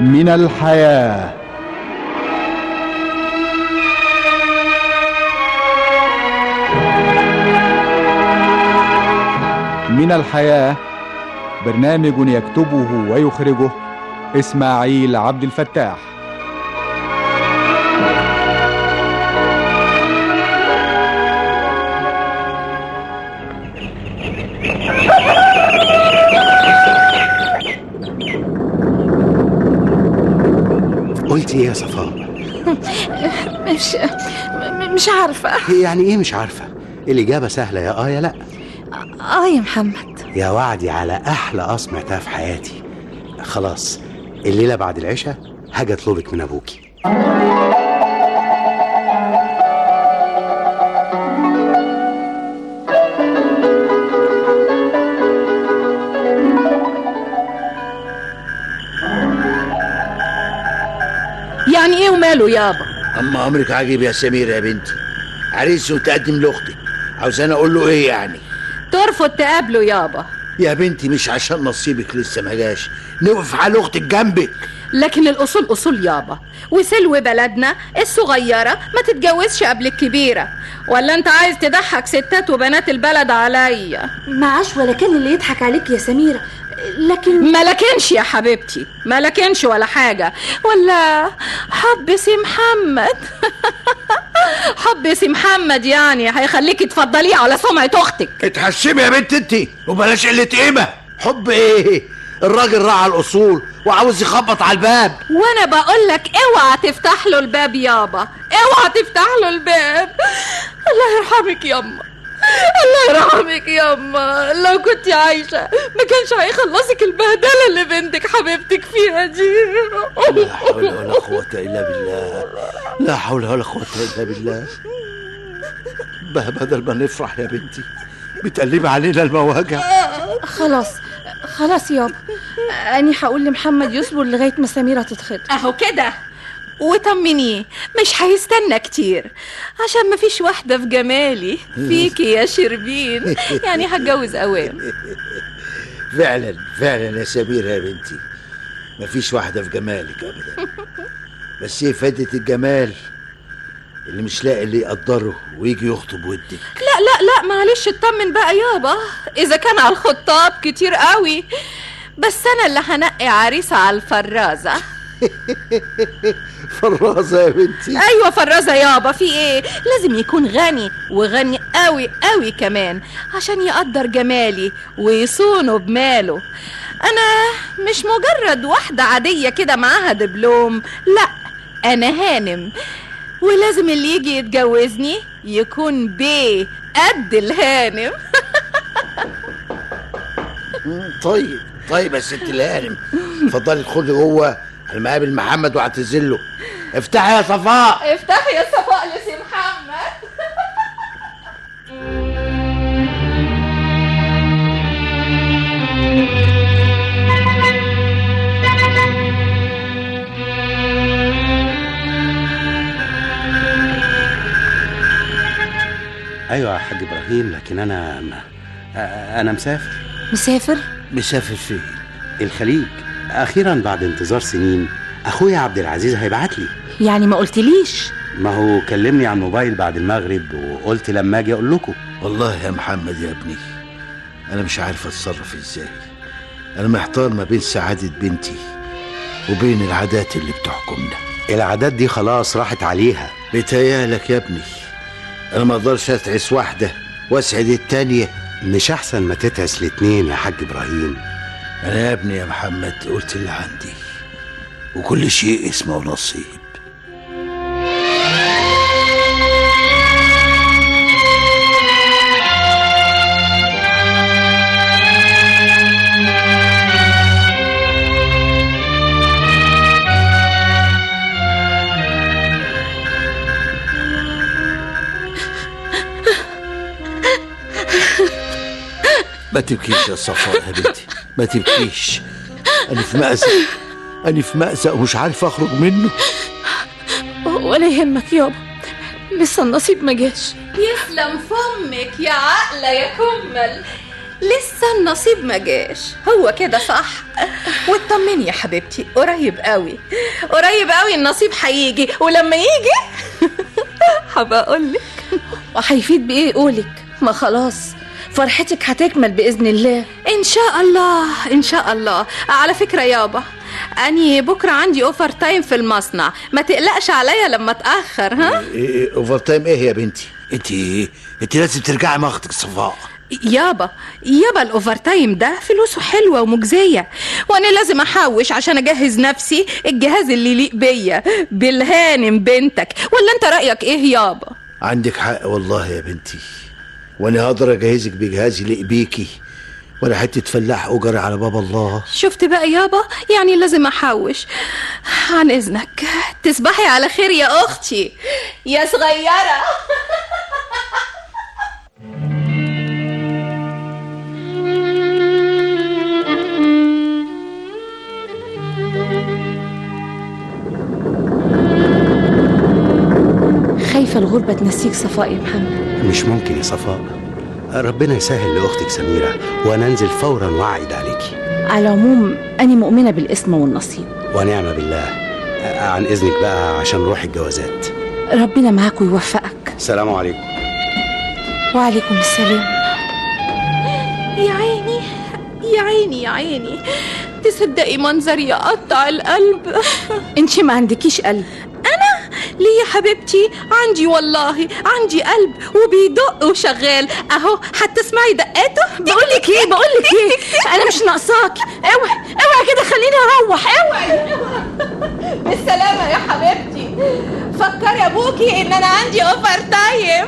من الحياه من الحياه برنامج يكتبه ويخرجه اسماعيل عبد الفتاح قلتي ايه يا صفاء مش م- مش عارفة يعني ايه مش عارفه الاجابه سهله يا اه يا لا اه يا محمد يا وعدي على احلى اه سمعتها في حياتي خلاص الليله بعد العشاء هاجي اطلبك من ابوكي يعني ايه وماله يابا اما امرك عجيب يا سمير يا بنتي عريس وتقدم لاختك عاوزان اقول له ايه يعني ترفض تقابله يابا يا بنتي مش عشان نصيبك لسه ما جاش نوقف على اختك جنبك لكن الاصول اصول يابا وسلو بلدنا الصغيره ما تتجوزش قبل الكبيره ولا انت عايز تضحك ستات وبنات البلد عليا معاش ولا كان اللي يضحك عليك يا سميرة لكن ما لكنش يا حبيبتي ما لكنش ولا حاجه ولا حب سي محمد حب سي محمد يعني هيخليكي تفضليه على سمعه اختك اتحشمي يا بنت انت وبلاش قله قيمه حب ايه الراجل راعى الاصول وعاوز يخبط على الباب وانا بقول لك اوعى تفتح له الباب يابا اوعى تفتح له الباب الله يرحمك ياما الله يرحمك ياما لو كنت عايشة ما كانش هيخلصك البهدلة اللي بنتك حبيبتك فيها دي لا حول ولا قوة إلا بالله لا حول ولا قوة إلا بالله بقى بدل ما نفرح يا بنتي بتقلبي علينا المواجع خلاص خلاص يابا أني هقول لمحمد يصبر لغاية ما سميرة تتخطب اهو كده وطمنيه مش هيستنى كتير عشان ما فيش واحدة في جمالي فيكي يا شربين يعني هتجوز اوام فعلا فعلا يا سميرة يا بنتي مفيش واحدة في جمالك أبدا بس ايه فايدة الجمال اللي مش لاقي اللي يقدره ويجي يخطب ودك لا لا لا معلش اطمن بقى يابا اذا كان على الخطاب كتير قوي بس انا اللي هنقي عريسة على الفرازة فرازة يا بنتي ايوه فرازة يابا في ايه لازم يكون غني وغني قوي قوي كمان عشان يقدر جمالي ويصونه بماله انا مش مجرد واحدة عادية كده معاها دبلوم لا انا هانم ولازم اللي يجي يتجوزني يكون بيه قد الهانم طيب طيب يا ست الهانم اتفضلي ادخلي جوه على ما اقابل محمد واعتذر له افتحي يا صفاء افتحي يا صفاء لسي محمد ايوه يا حاج ابراهيم لكن انا ما انا مسافر مسافر مسافر فين الخليج اخيرا بعد انتظار سنين اخويا عبد العزيز هيبعت لي يعني ما قلتليش ما هو كلمني على الموبايل بعد المغرب وقلت لما اجي اقول لكم والله يا محمد يا ابني انا مش عارف اتصرف ازاي انا محتار ما بين سعادة بنتي وبين العادات اللي بتحكمنا العادات دي خلاص راحت عليها بيتهيألك يا ابني انا ما اقدرش اتعس واحدة واسعد التانية مش احسن ما تتعس الاتنين يا حاج ابراهيم انا يا ابني يا محمد قلت اللي عندي وكل شيء اسمه نصيب ما تبكيش يا صفاء يا بنتي ما تبكيش انا في مأزق انا في مأزق ومش عارف اخرج منه ولا يهمك يابا لسه النصيب ما جاش يسلم فمك يا عقلة يا كمل لسه النصيب ما جاش هو كده صح واطمني يا حبيبتي قريب قوي قريب قوي النصيب هيجي ولما يجي هبقى اقول لك وهيفيد بايه قولك ما خلاص فرحتك هتكمل باذن الله ان شاء الله ان شاء الله على فكره يابا اني بكره عندي اوفر تايم في المصنع ما تقلقش عليا لما اتاخر ها إيه إيه اوفر تايم ايه يا بنتي انت انت لازم ترجعي مع اختك صفاء يابا يابا الاوفر تايم ده فلوسه حلوه ومجزيه وانا لازم احوش عشان اجهز نفسي الجهاز اللي يليق بيا بالهانم بنتك ولا انت رايك ايه يابا عندك حق والله يا بنتي وانا هقدر اجهزك بجهاز يليق بيكي ولا حته فلاح اجري على باب الله شفت بقى يابا يعني لازم احوش عن اذنك تصبحي على خير يا اختي يا صغيره خايفه الغربه تنسيك صفاء يا محمد مش ممكن يا صفاء ربنا يسهل لاختك سميره وانا انزل فورا واعد عليكي على العموم أنا مؤمنة بالاسم والنصيب ونعم بالله عن اذنك بقى عشان نروح الجوازات ربنا معاك ويوفقك السلام عليكم وعليكم السلام يا عيني يا عيني يا عيني تصدقي منظر يقطع القلب انت ما عندكيش قلب ليه يا حبيبتي عندي والله عندي قلب وبيدق وشغال اهو هتسمعي دقاته بقول لك ايه بقول لك ايه انا مش ناقصاكي اوعي اوعي كده خليني اروح اوعي بالسلامة يا حبيبتي فكري ابوكي ان انا عندي اوفر تايم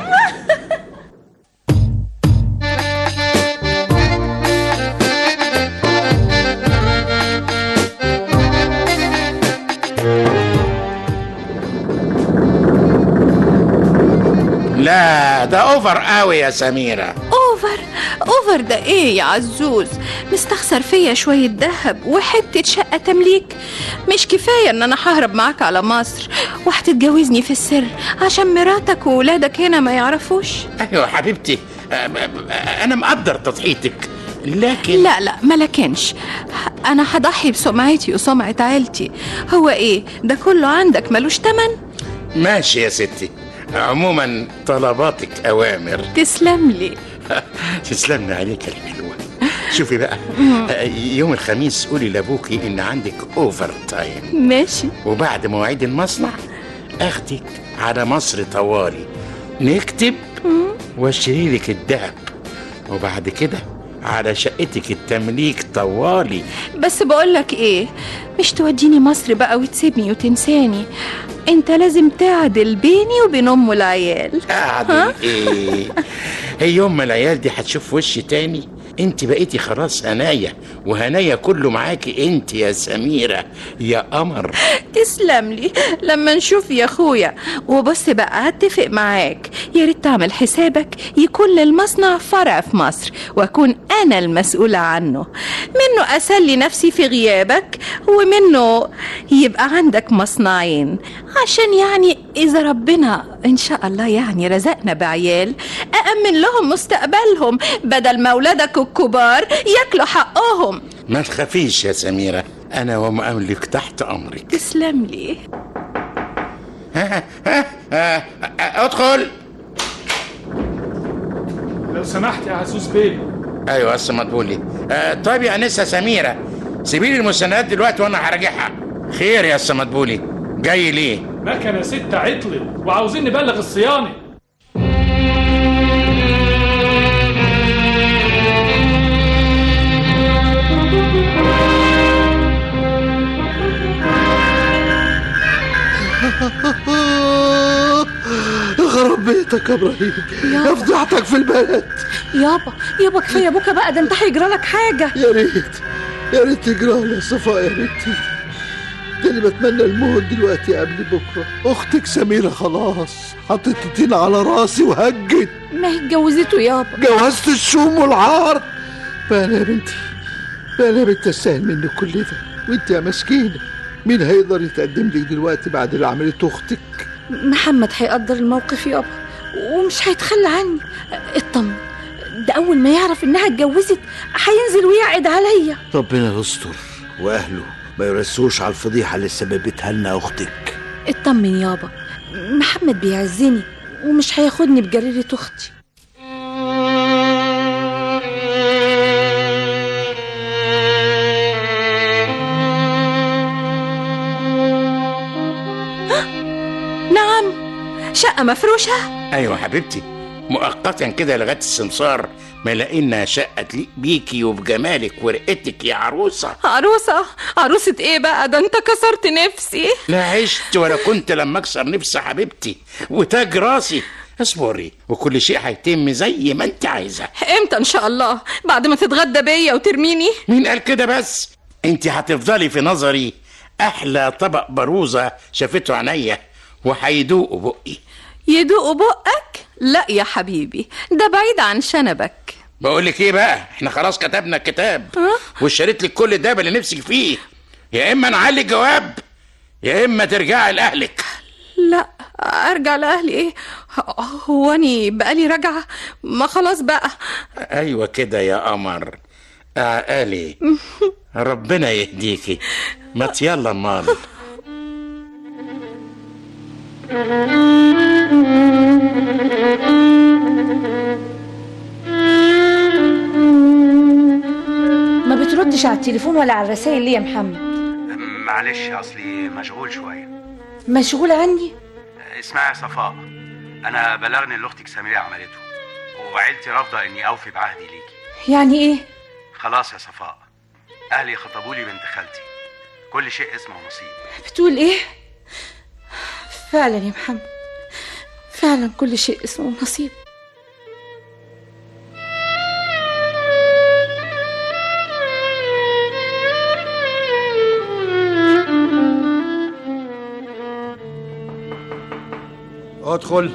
لا ده اوفر قوي يا سميرة اوفر اوفر ده ايه يا عزوز مستخسر فيا شوية دهب وحتة شقة تمليك مش كفاية ان انا ههرب معاك على مصر وهتتجوزني في السر عشان مراتك وولادك هنا ما يعرفوش ايوه حبيبتي أ- أ- انا مقدر تضحيتك لكن لا لا ما لكنش انا هضحي بسمعتي وسمعة عيلتي هو ايه ده كله عندك ملوش تمن ماشي يا ستي عموما طلباتك اوامر تسلم لي تسلمنا عليك الحلوة شوفي بقى يوم الخميس قولي لابوكي ان عندك اوفر تايم ماشي وبعد مواعيد المصنع اخدك على مصر طوالي نكتب واشتري لك الذهب وبعد كده على شقتك التمليك طوالي بس بقولك ايه مش توديني مصر بقى وتسيبني وتنساني انت لازم تعدل بيني وبين ام العيال اعدل ايه هي يوم ما العيال دي هتشوف وشي تاني انت بقيتي خلاص هنايا وهنايا كله معاكي انت يا سميرة يا قمر تسلم لي لما نشوف يا اخويا وبص بقى هتفق معاك يا ريت تعمل حسابك يكون للمصنع فرع في مصر واكون انا المسؤولة عنه منه اسلي نفسي في غيابك ومنه يبقى عندك مصنعين عشان يعني اذا ربنا ان شاء الله يعني رزقنا بعيال أأمن لهم مستقبلهم بدل ما اولادك الكبار ياكلوا حقهم ما تخافيش يا سميرة انا وما املك تحت امرك تسلم لي ها ها ها ادخل لو سمحت يا عزوز بيه ايوه بس مدبولي آه طيب يا انسه سميره سيبي لي المستندات دلوقتي وانا هراجعها خير يا استاذ مدبولي جاي ليه مكنه ستة عطلت وعاوزين نبلغ الصيانه خرب بيتك يا ابراهيم يا فضحتك في البلد يابا يابا كفايه ابوك بقى ده انت هيجرى لك حاجه يا ريت يا ريت تجرى لي يا صفاء يا بنتي ده اللي بتمنى الموت دلوقتي قبل بكره اختك سميره خلاص حطت الطين على راسي وهجت ما هي اتجوزته يابا جوزت الشوم والعار فانا يا بنتي فانا يا بنتي استاهل منك كل ده وانت يا مسكينه مين هيقدر يتقدم لك دلوقتي بعد اللي عملته اختك محمد هيقدر الموقف يابا ومش هيتخلى عني اطمن ده اول ما يعرف انها اتجوزت هينزل ويعد عليا ربنا يستر واهله ما يرسوش على الفضيحه اللي سببتها لنا اختك اطمن يابا محمد بيعزني ومش هياخدني بجريرة اختي نعم شقة مفروشة ايوه حبيبتي مؤقتا كده لغايه السمسار ما يلاقينا شقه تليق بيكي وبجمالك ورقتك يا عروسه عروسة عروسة ايه بقى ده انت كسرت نفسي لا عشت ولا كنت لما اكسر نفسي حبيبتي وتاج راسي اصبري وكل شيء هيتم زي ما انت عايزه امتى ان شاء الله بعد ما تتغدى بيا وترميني مين قال كده بس انت هتفضلي في نظري احلى طبق بروزه شافته عينيا وهيدوقوا بقي يدوقوا بقك لا يا حبيبي ده بعيد عن شنبك بقول لك ايه بقى احنا خلاص كتبنا الكتاب واشتريت لك كل الدهب اللي نفسك فيه يا اما نعلي الجواب يا اما ترجعي لاهلك لا ارجع لاهلي ايه هو اني بقالي راجعه ما خلاص بقى ايوه كده يا قمر عقالي ربنا يهديكي ما يلا امال ما بتردش على التليفون ولا على الرسائل ليه يا محمد معلش اصلي مشغول شويه مشغول عني اسمعي يا صفاء انا بلغني اللي اختك سميرة عملته وعيلتي رافضه اني اوفي بعهدي ليكي يعني ايه خلاص يا صفاء اهلي خطبوا لي بنت خالتي كل شيء اسمه نصيب بتقول ايه فعلا يا محمد فعلا كل شيء اسمه نصيب ادخل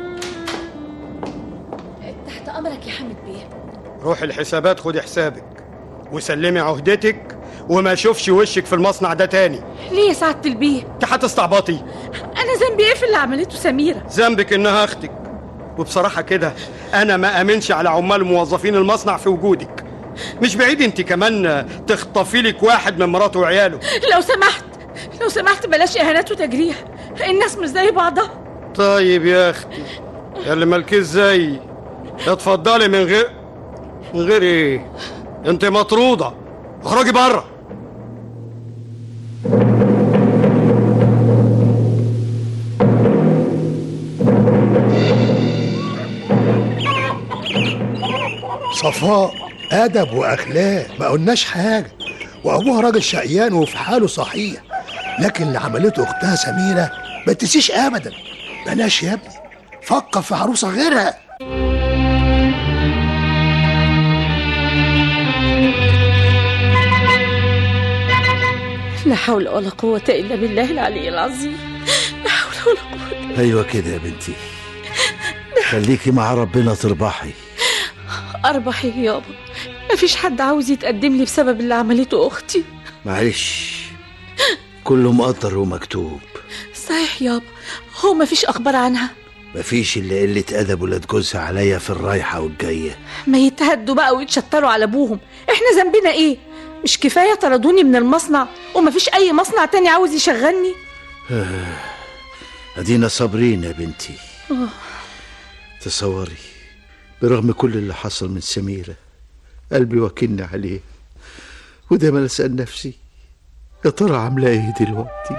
تحت امرك يا حمد بيه روح الحسابات خدي حسابك وسلمي عهدتك وما اشوفش وشك في المصنع ده تاني ليه يا سعادة البيه انت هتستعبطي انا ذنبي ايه في اللي عملته سميرة ذنبك انها اختك وبصراحة كده انا ما امنش على عمال موظفين المصنع في وجودك مش بعيد انت كمان تخطفي لك واحد من مراته وعياله لو سمحت لو سمحت بلاش اهانات وتجريح الناس مش زي بعضها طيب يا اختي يا اللي مالكيش زي اتفضلي من غير من غير ايه انت مطرودة اخرجي بره صفاء أدب وأخلاق ما قلناش حاجة وأبوها راجل شقيان وفي حاله صحيح لكن اللي عملته أختها سميرة ما تنسيش أبدا بلاش يا ابني فكر في عروسة غيرها لا حول ولا قوة إلا بالله العلي العظيم لا حول ولا قوة ايوه كده يا بنتي خليكي مع ربنا تربحي أربحي يابا مفيش حد عاوز يتقدم لي بسبب اللي عملته أختي معلش كله مقدر ومكتوب صحيح يابا هو مفيش أخبار عنها مفيش الا قله ادب ولاد جوزها عليا في الرايحه والجايه ما يتهدوا بقى ويتشطروا على أبوهم إحنا ذنبنا إيه مش كفاية طردوني من المصنع ومفيش أي مصنع تاني عاوز يشغلني ادينا صابرين يا بنتي آه. تصوري برغم كل اللي حصل من سميرة قلبي وكلني عليه ودايما اسال نفسي يا ترى عامله ايه دلوقتي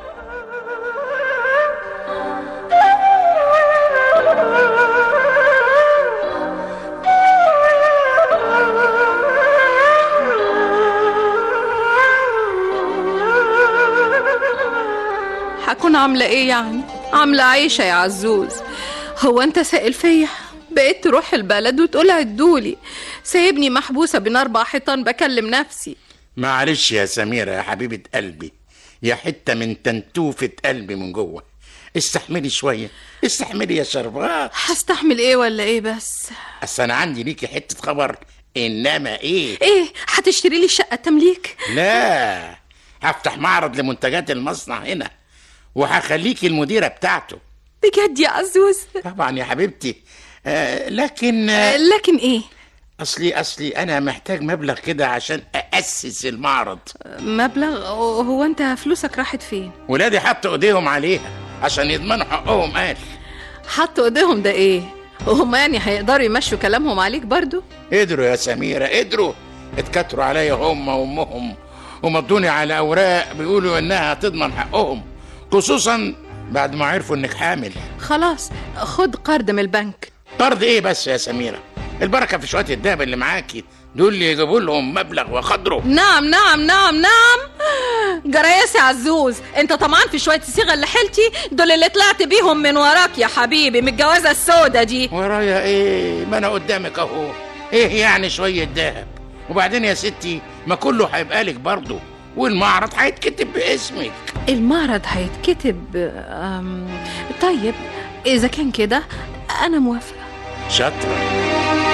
هكون عاملة ايه يعني عاملة عيشة يا عزوز هو انت سائل فيا بقيت تروح البلد وتقول عدولي سايبني محبوسة بين أربع حيطان بكلم نفسي معلش يا سميرة يا حبيبة قلبي يا حتة من تنتوفة قلبي من جوه استحملي شوية استحملي يا شربات هستحمل ايه ولا ايه بس أصل أنا عندي ليكي حتة خبر إنما إيه ايه هتشتري لي شقة تمليك لا هفتح معرض لمنتجات المصنع هنا وهخليكي المديرة بتاعته بجد يا عزوز طبعا يا حبيبتي آه لكن آه، آه لكن ايه اصلي اصلي انا محتاج مبلغ كده عشان اسس المعرض مبلغ هو انت فلوسك راحت فين ولادي حطوا ايديهم عليها عشان يضمنوا حقهم قال حطوا ايديهم ده ايه هم يعني هيقدروا يمشوا كلامهم عليك برضو قدروا يا سميرة قدروا اتكتروا عليا هم وامهم ومضوني على اوراق بيقولوا انها هتضمن حقهم خصوصا بعد ما عرفوا انك حامل خلاص خد قرض من البنك قرض ايه بس يا سميرة البركة في شوية الدهب اللي معاكي دول اللي يجيبوا لهم مبلغ وقدره نعم نعم نعم نعم جرايس يا عزوز انت طمعان في شويه الصيغه اللي حيلتي دول اللي طلعت بيهم من وراك يا حبيبي من الجوازه السودا دي ورايا ايه ما انا قدامك اهو ايه يعني شوية دهب وبعدين يا ستي ما كله هيبقى لك برضه والمعرض هيتكتب باسمك المعرض هيتكتب أم... طيب اذا كان كده انا موافقه شاطرة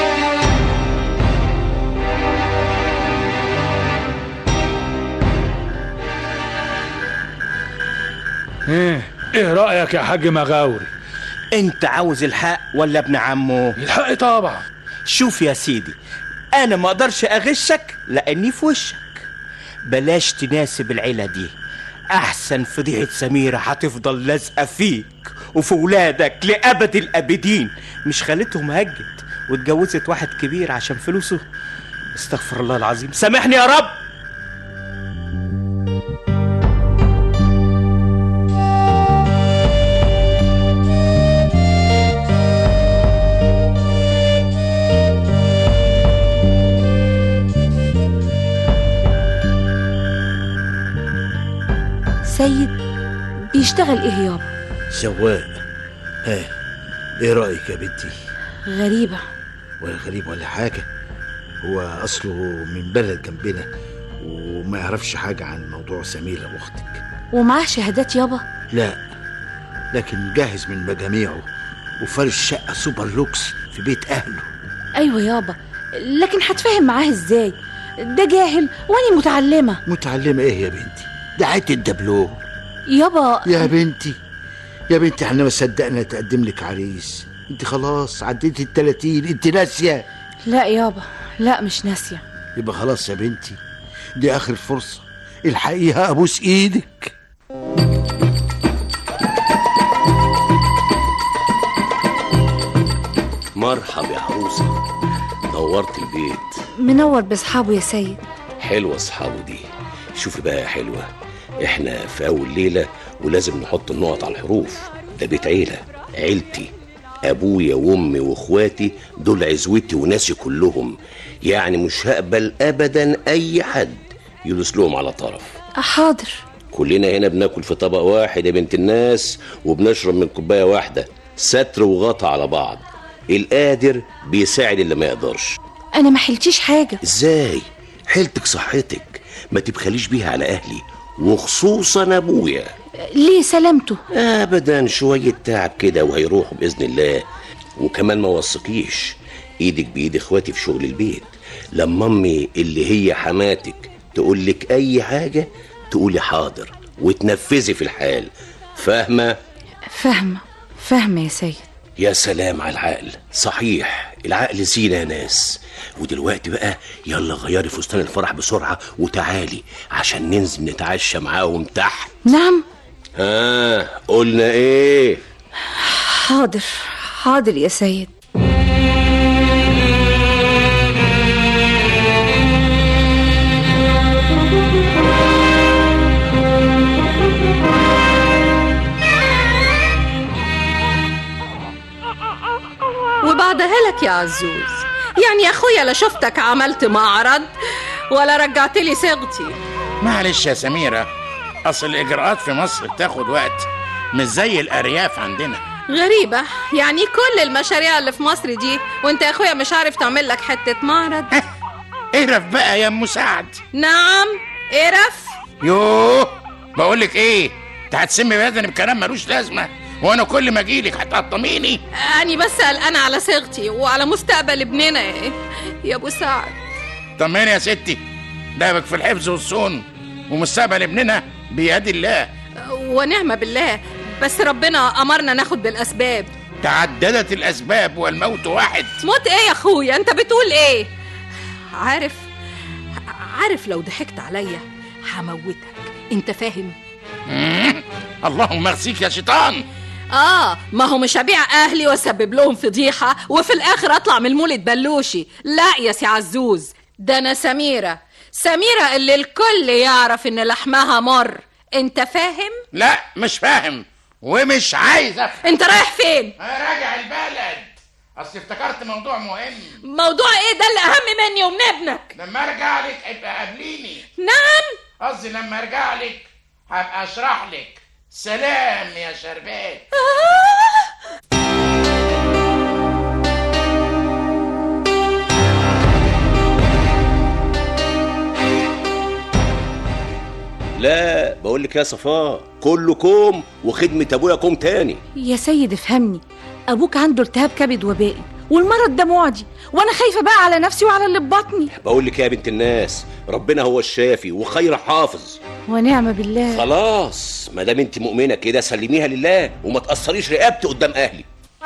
ايه ايه رايك يا حاج مغاوري انت عاوز الحق ولا ابن عمه الحق طبعا شوف يا سيدي انا ما اقدرش اغشك لاني في وشك بلاش تناسب العيله دي احسن فضيحه سميره هتفضل لازقه فيك وفي ولادك لابد الابدين مش خالتهم هجت واتجوزت واحد كبير عشان فلوسه استغفر الله العظيم سامحني يا رب سيد بيشتغل ايه يابا سواق ها ايه رايك يا بنتي غريبة ولا غريب ولا حاجه هو اصله من بلد جنبنا وما يعرفش حاجه عن موضوع سميره واختك ومعاه شهادات يابا لا لكن جاهز من مجاميعه وفارش شقه سوبر لوكس في بيت اهله ايوه يابا لكن هتفهم معاه ازاي ده جاهل واني متعلمة متعلمه ايه يا بنتي ده عيت الدبلوم يابا يا بنتي يا بنتي احنا ما صدقنا تقدم لك عريس انت خلاص عديتي ال 30 انت ناسيه لا يابا لا مش ناسية يبقى خلاص يا بنتي دي اخر فرصه الحقيقه ابوس ايدك مرحب يا عروسة نورت البيت منور باصحابه يا سيد حلوة اصحابه دي شوفي بقى يا حلوة احنا في اول ليلة ولازم نحط النقط على الحروف ده بيت عيلة عيلتي ابويا وامي واخواتي دول عزوتي وناسي كلهم يعني مش هقبل ابدا اي حد يدوس لهم على طرف حاضر كلنا هنا بناكل في طبق واحد يا بنت الناس وبنشرب من كوبايه واحده ستر وغطا على بعض القادر بيساعد اللي ما يقدرش انا ما حلتيش حاجة ازاي حيلتك صحتك ما تبخليش بيها على اهلي وخصوصا ابويا ليه سلامته ابدا شويه تعب كده وهيروحوا باذن الله وكمان ما وثقيش ايدك بايد اخواتي في شغل البيت لما امي اللي هي حماتك تقول لك اي حاجه تقولي حاضر وتنفذي في الحال فاهمه فاهمة فاهمة يا سيد يا سلام على العقل صحيح العقل زينة يا ناس ودلوقتي بقى يلا غيري فستان الفرح بسرعة وتعالي عشان ننزل نتعشى معاهم تحت نعم ها قلنا ايه حاضر حاضر يا سيد وبعدها لك يا عزوز يعني يا اخويا لا شفتك عملت معرض ولا رجعت لي صيغتي معلش يا سميرة أصل الإجراءات في مصر بتاخد وقت مش زي الأرياف عندنا غريبة يعني كل المشاريع اللي في مصر دي وانت يا اخويا مش عارف تعمل لك حتة معرض اقرف بقى يا أم سعد نعم قرف يوه بقولك إيه أنت هتسمي بدني بكلام ملوش لازمة وأنا كل ما أجيلك هتقطميني أنا بس قلقانة على صيغتي وعلى مستقبل ابننا يا- يا أبو سعد طمني يا ستي دابك في الحفظ والصون ومستقبل ابننا بيد الله ونعمة بالله بس ربنا أمرنا ناخد بالأسباب تعددت الأسباب والموت واحد موت إيه يا أخويا أنت بتقول إيه عارف عارف لو ضحكت عليا هموتك انت فاهم مم. اللهم اغزيك يا شيطان اه ما هو مش هبيع اهلي واسبب لهم فضيحه وفي الاخر اطلع من المولد بلوشي لا يا سي عزوز ده انا سميره سميره اللي الكل يعرف ان لحمها مر انت فاهم لا مش فاهم ومش عايز افهم انت رايح فين انا راجع البلد اصل افتكرت موضوع مهم موضوع ايه ده اللي اهم مني ومن ابنك لما ارجع لك ابقى قابليني نعم قصدي لما ارجع لك هبقى اشرح لك سلام يا شربات لا بقول لك يا صفاء كله كوم وخدمة ابويا كوم تاني يا سيد افهمني ابوك عنده التهاب كبد وبائي والمرض ده معدي وانا خايفه بقى على نفسي وعلى اللي في بطني بقول لك يا بنت الناس ربنا هو الشافي وخير حافظ ونعم بالله خلاص ما دام انت مؤمنه كده سلميها لله وما تاثريش رقبتي قدام اهلي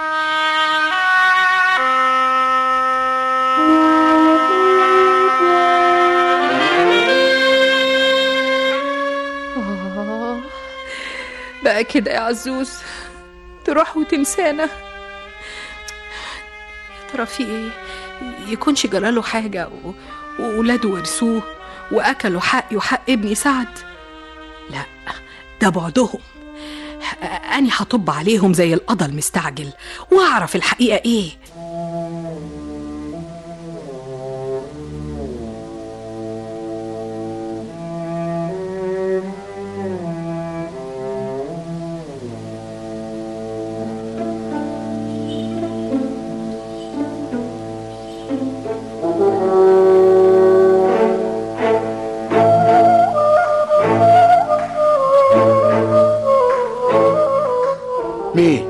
آه بقى كده يا عزوز تروح وتنسانا يا ترى في ايه يكونش جراله حاجة و... وولاده ورثوه وأكلوا حقي وحق ابني سعد لا ده بعدهم أني هطب عليهم زي القضا المستعجل وأعرف الحقيقة إيه مين؟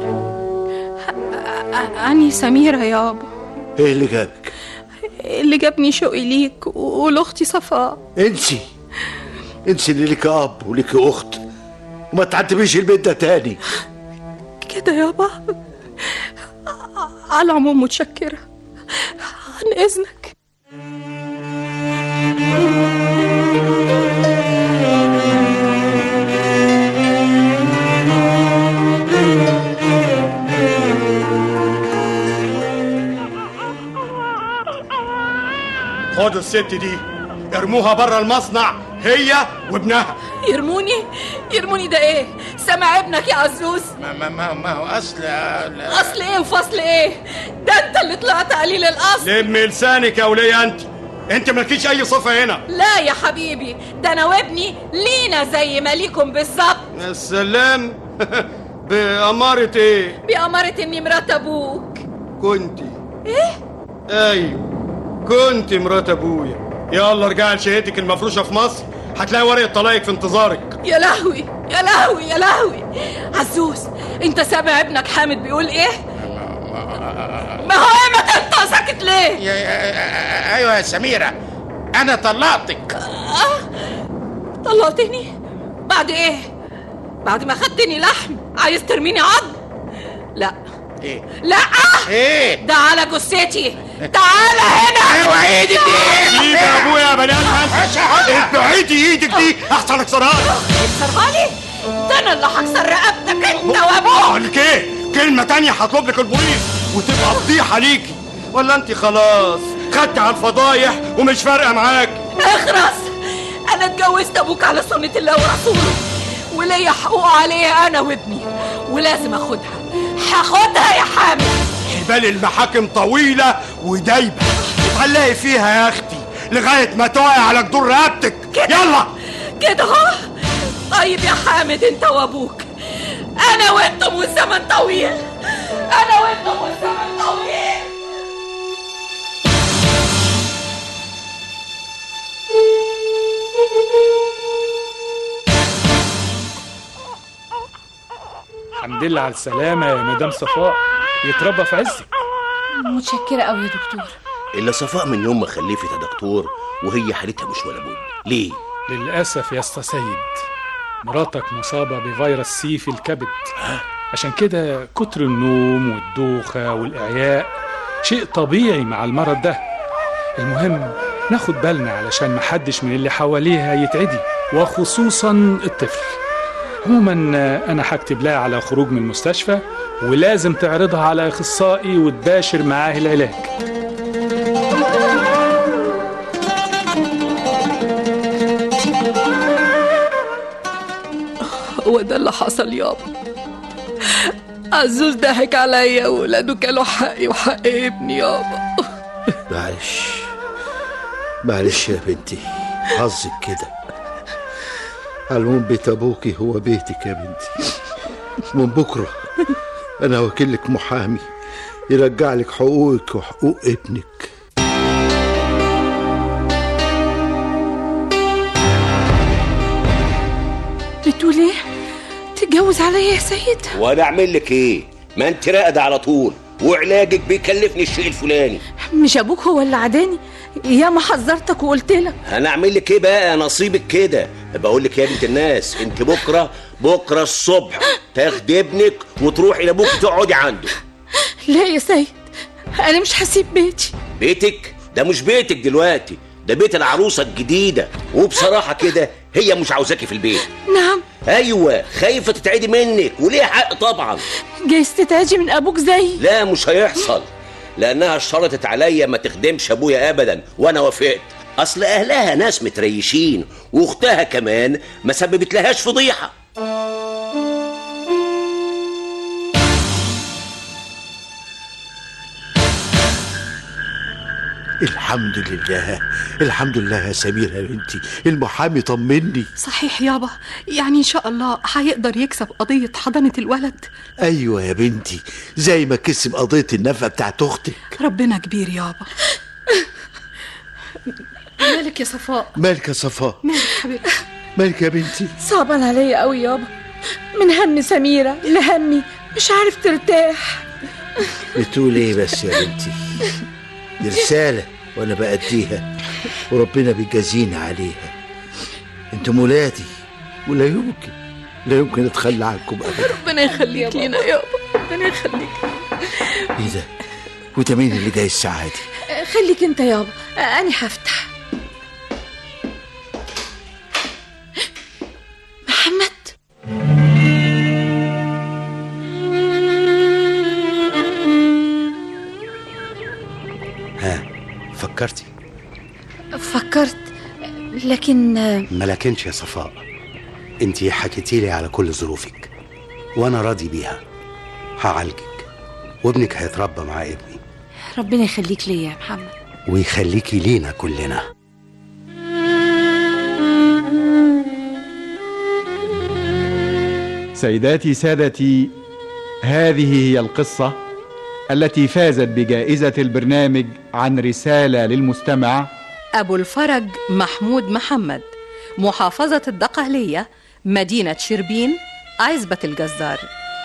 أ- أني سميرة يابا ايه اللي جابك؟ اللي جابني شوقي ليك و- ولأختي صفاء انسي انسي اللي ليك اب وليك اخت وما تعتبيش البيت ده تاني كده يابا على العموم متشكرة عن إذنك خد الست دي ارموها بره المصنع هي وابنها يرموني يرموني ده ايه سمع ابنك يا عزوز ما ما ما, ما هو اصل اصل ايه وفصل ايه ده انت اللي طلعت قليل الاصل لم لسانك يا ولية انت انت مالكيش اي صفة هنا لا يا حبيبي ده انا وابني لينا زي ما ليكم بالظبط يا سلام بأمارة ايه بأمارة اني مرات ابوك كنتي ايه ايوه كنت مرات ابويا يلا ارجعي لشهيتك المفروشة في مصر هتلاقي ورقة طلاقك في انتظارك يا لهوي يا لهوي يا لهوي عزوز انت سامع ابنك حامد بيقول ايه ما هو ايه ما انت ساكت ليه يا يا ايوه يا سميره انا طلقتك طلقتني بعد ايه بعد ما خدتني لحم عايز ترميني عظم لا ايه لا ايه ده على جثتي تعالى هنا ايوه ايدك دي سيب يا ابويا يا بني ادم ابعدي ايدك دي احسن اكسرها تكسرها لي ده انا اللي هكسر رقبتك انت وابوك قال ايه كلمة تانية هطلب لك البوليس وتبقى فضيحة ليكي ولا انت خلاص خدت على الفضايح ومش فارقة معاك اخرس انا اتجوزت ابوك على سنة الله ورسوله وليا حقوق عليها انا وابني ولازم اخدها هاخدها يا حامد حبال المحاكم طويلة ودايبة اتعلقي فيها يا اختي لغاية ما تقعي على جدور رقبتك يلا كده اهو طيب يا حامد انت وابوك انا وانتم والزمن طويل انا وانتم والزمن طويل الحمد لله على السلامة يا مدام صفاء يتربى في عزك متشكرة قوي يا دكتور الا صفاء من يوم ما خلفت يا دكتور وهي حالتها مش ولا بد ليه للأسف يا اسطى سيد مراتك مصابة بفيروس سي في الكبد عشان كده كتر النوم والدوخة والإعياء شيء طبيعي مع المرض ده المهم ناخد بالنا علشان محدش من اللي حواليها يتعدي وخصوصا الطفل عموما آه، انا هكتب لها على خروج من المستشفى ولازم تعرضها على اخصائي وتباشر معاه العلاج هو ده اللي حصل يابا عزوز ضحك عليا وولاده كانوا حقي وحق ابني يابا معلش معلش يا بنتي حظك كده على العموم بيت ابوكي هو بيتك يا بنتي من بكره انا وكيل لك محامي يرجع لك حقوقك وحقوق ابنك بتقول ايه تتجوز عليا يا سيد وانا اعمل لك ايه ما انت راقده على طول وعلاجك بيكلفني الشيء الفلاني مش ابوك هو اللي عداني يا ما حذرتك وقلت لك انا اعمل لك ايه بقى نصيبك كده بقول لك يا بنت الناس انت بكره بكره الصبح تاخدي ابنك وتروحي لابوك تقعدي عنده لا يا سيد انا مش هسيب بيتي بيتك ده مش بيتك دلوقتي ده بيت العروسه الجديده وبصراحه كده هي مش عاوزاكي في البيت نعم ايوه خايفه تتعدي منك وليه حق طبعا جايز تتعدي من ابوك زي لا مش هيحصل لانها اشترطت عليا ما تخدمش ابويا ابدا وانا وافقت اصل اهلها ناس متريشين واختها كمان ما سببت لهاش فضيحه الحمد لله الحمد لله يا سميرة يا بنتي المحامي طمني صحيح يابا يعني ان شاء الله هيقدر يكسب قضية حضانة الولد ايوه يا بنتي زي ما كسب قضية النفقة بتاعت اختك ربنا كبير يابا مالك يا صفاء مالك يا صفاء مالك حبيبتي مالك يا بنتي صعبان عليا قوي يابا من هم سميرة لهمي مش عارف ترتاح بتقول ايه بس يا بنتي دي رسالة وانا بأديها وربنا بيجازينا عليها انتم ولادي ولا يمكن لا يمكن اتخلى عنكم ابدا ربنا يخليك لينا يابا ربنا يخليك ايه ده وده مين اللي جاي الساعة دي خليك انت يابا انا هفتح محمد ها فكرتي فكرت لكن ما لكنش يا صفاء انت حكيتي لي على كل ظروفك وانا راضي بيها هعالجك وابنك هيتربى مع ابني ربنا يخليك ليا يا محمد ويخليكي لينا كلنا سيداتي سادتي هذه هي القصة التي فازت بجائزة البرنامج عن رسالة للمستمع أبو الفرج محمود محمد محافظة الدقهلية مدينة شربين عزبة الجزار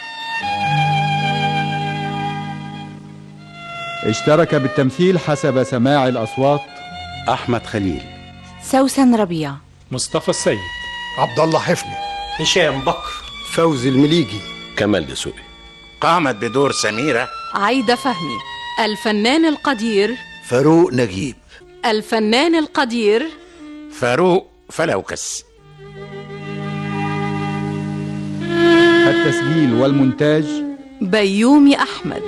اشترك بالتمثيل حسب سماع الأصوات أحمد خليل سوسن ربيع مصطفى السيد عبد الله حفني هشام بكر فوزي المليجي كمال دسوقي قامت بدور سميرة عايدة فهمي الفنان القدير فاروق نجيب الفنان القدير فاروق فلوكس التسجيل والمونتاج بيومي أحمد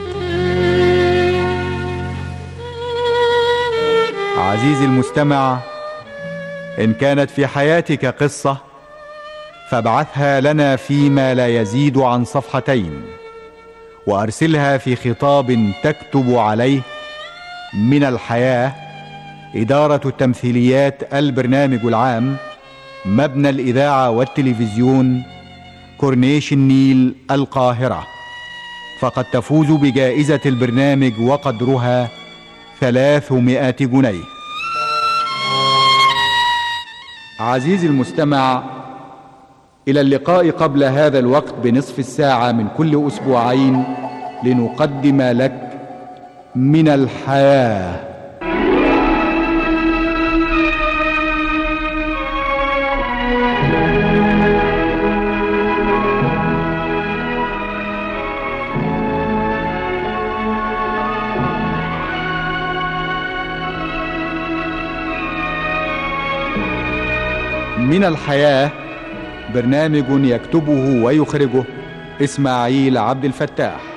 عزيزي المستمع إن كانت في حياتك قصة فابعثها لنا فيما لا يزيد عن صفحتين وأرسلها في خطاب تكتب عليه من الحياة إدارة التمثيليات البرنامج العام مبنى الإذاعة والتلفزيون كورنيش النيل القاهرة فقد تفوز بجائزة البرنامج وقدرها ثلاثمائة جنيه عزيزي المستمع إلى اللقاء قبل هذا الوقت بنصف الساعة من كل أسبوعين لنقدم لك من الحياه من الحياة برنامج يكتبه ويخرجه إسماعيل عبد الفتاح